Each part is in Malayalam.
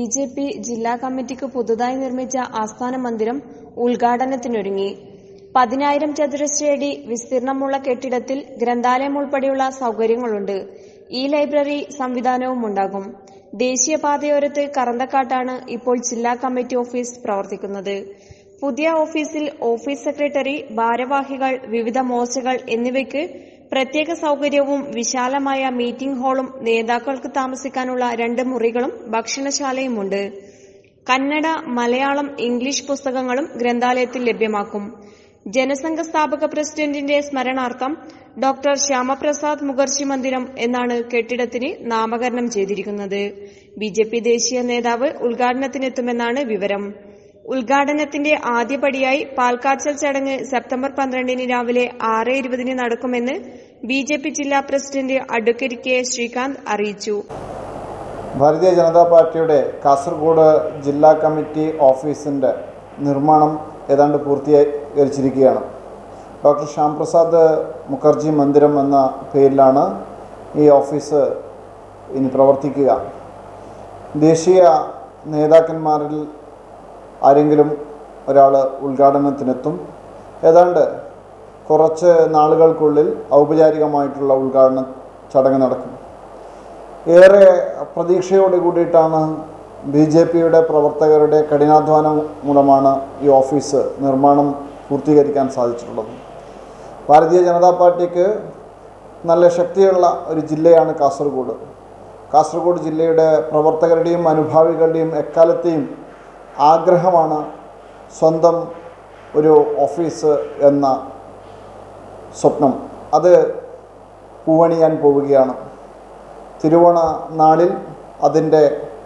ബി ജെ പി ജില്ലാ കമ്മിറ്റിക്ക് പുതുതായി നിർമ്മിച്ച ആസ്ഥാന മന്ദിരം ഉദ്ഘാടനത്തിനൊരുങ്ങി പതിനായിരം ചതുരശ്രയടി വിസ്തീർണമുള്ള കെട്ടിടത്തിൽ ഗ്രന്ഥാലയം ഉൾപ്പെടെയുള്ള സൗകര്യങ്ങളുണ്ട് ഈ ലൈബ്രറി സംവിധാനവുമുണ്ടാകും ദേശീയപാതയോരത്ത് കറന്തക്കാട്ടാണ് ഇപ്പോൾ ജില്ലാ കമ്മിറ്റി ഓഫീസ് പ്രവർത്തിക്കുന്നത് പുതിയ ഓഫീസിൽ ഓഫീസ് സെക്രട്ടറി ഭാരവാഹികൾ വിവിധ മോർച്ചകൾ എന്നിവയ്ക്ക് പ്രത്യേക സൗകര്യവും വിശാലമായ മീറ്റിംഗ് ഹാളും നേതാക്കൾക്ക് താമസിക്കാനുള്ള രണ്ട് മുറികളും ഭക്ഷണശാലയുമുണ്ട് കന്നഡ മലയാളം ഇംഗ്ലീഷ് പുസ്തകങ്ങളും ഗ്രന്ഥാലയത്തിൽ ലഭ്യമാക്കും ജനസംഘ സ്ഥാപക പ്രസിഡന്റിന്റെ സ്മരണാർത്ഥം ഡോക്ടർ ശ്യാമപ്രസാദ് മുഖർജി മന്ദിരം എന്നാണ് കെട്ടിടത്തിന് നാമകരണം ചെയ്തിരിക്കുന്നത് ബി ജെ പി ദേശീയ നേതാവ് ഉദ്ഘാടനത്തിനെത്തുമെന്നാണ് വിവരം ഉദ്ഘാടനത്തിന്റെ ആദ്യപടിയായി പാൽക്കാച്ചൽ ചടങ്ങ് സെപ്റ്റംബർ പന്ത്രണ്ടിന് രാവിലെ ആറ് ഇരുപതിന് നടക്കുമെന്ന് ബി ജെ പി ജില്ലാ പ്രസിഡന്റ് അഡ്വക്കേറ്റ് കെ ശ്രീകാന്ത് അറിയിച്ചു ഭാരതീയ ജനതാ പാർട്ടിയുടെ കാസർഗോഡ് ജില്ലാ കമ്മിറ്റി ഓഫീസിൻ്റെ നിർമ്മാണം ഏതാണ്ട് പൂർത്തീകരിച്ചിരിക്കുകയാണ് ഡോക്ടർ ശ്യാംപ്രസാദ് മുഖർജി മന്ദിരം എന്ന പേരിലാണ് ഈ ഓഫീസ് ഇനി പ്രവർത്തിക്കുക ദേശീയ നേതാക്കന്മാരിൽ ആരെങ്കിലും ഒരാൾ ഉദ്ഘാടനത്തിനെത്തും ഏതാണ്ട് കുറച്ച് നാളുകൾക്കുള്ളിൽ ഔപചാരികമായിട്ടുള്ള ഉദ്ഘാടന ചടങ്ങ് നടക്കും ഏറെ പ്രതീക്ഷയോട് കൂടിയിട്ടാണ് ബി ജെ പിയുടെ പ്രവർത്തകരുടെ കഠിനാധ്വാനം മൂലമാണ് ഈ ഓഫീസ് നിർമ്മാണം പൂർത്തീകരിക്കാൻ സാധിച്ചിട്ടുള്ളത് ഭാരതീയ ജനതാ പാർട്ടിക്ക് നല്ല ശക്തിയുള്ള ഒരു ജില്ലയാണ് കാസർഗോഡ് കാസർഗോഡ് ജില്ലയുടെ പ്രവർത്തകരുടെയും അനുഭാവികളുടെയും എക്കാലത്തെയും ആഗ്രഹമാണ് സ്വന്തം ഒരു ഓഫീസ് എന്ന സ്വപ്നം അത് പൂവണിയാൻ പോവുകയാണ് തിരുവോണ നാളിൽ അതിൻ്റെ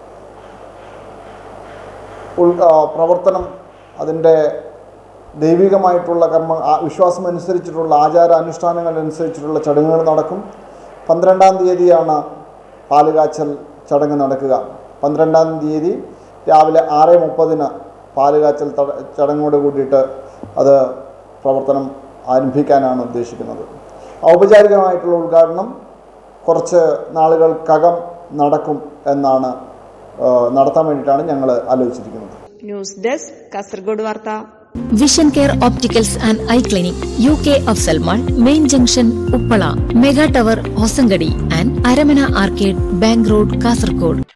ഉൾ ആ, പ്രവർത്തനം അതിൻ്റെ ദൈവികമായിട്ടുള്ള കർമ്മ ആ, വിശ്വാസമനുസരിച്ചിട്ടുള്ള ആചാര അനുഷ്ഠാനങ്ങൾ അനുസരിച്ചിട്ടുള്ള ചടങ്ങുകൾ നടക്കും പന്ത്രണ്ടാം തീയതിയാണ് പാലുകാച്ചൽ ചടങ്ങ് നടക്കുക പന്ത്രണ്ടാം തീയതി രാവിലെ ആറ് മുപ്പതിന് പാലുകാച്ചൽ തട- ചടങ്ങോട് കൂടിയിട്ട് അത് പ്രവർത്തനം ആരംഭിക്കാനാണ് ഉദ്ദേശിക്കുന്നത് ഔപചാരികമായിട്ടുള്ള ഉദ്ഘാടനം കുറച്ച് നാളുകൾക്കകം നടക്കും എന്നാണ് ആ, നടത്താൻ വേണ്ടിയിട്ടാണ് ഞങ്ങൾ ആലോചിച്ചിരിക്കുന്നത് ന്യൂസ് ഡെസ്ക് കാസർഗോഡ് വാർത്ത vision care opticals and eye clinic U K Afsal mall main junction Uppala mega tower Hosangadi and Aramana arcade bank road Kasaragod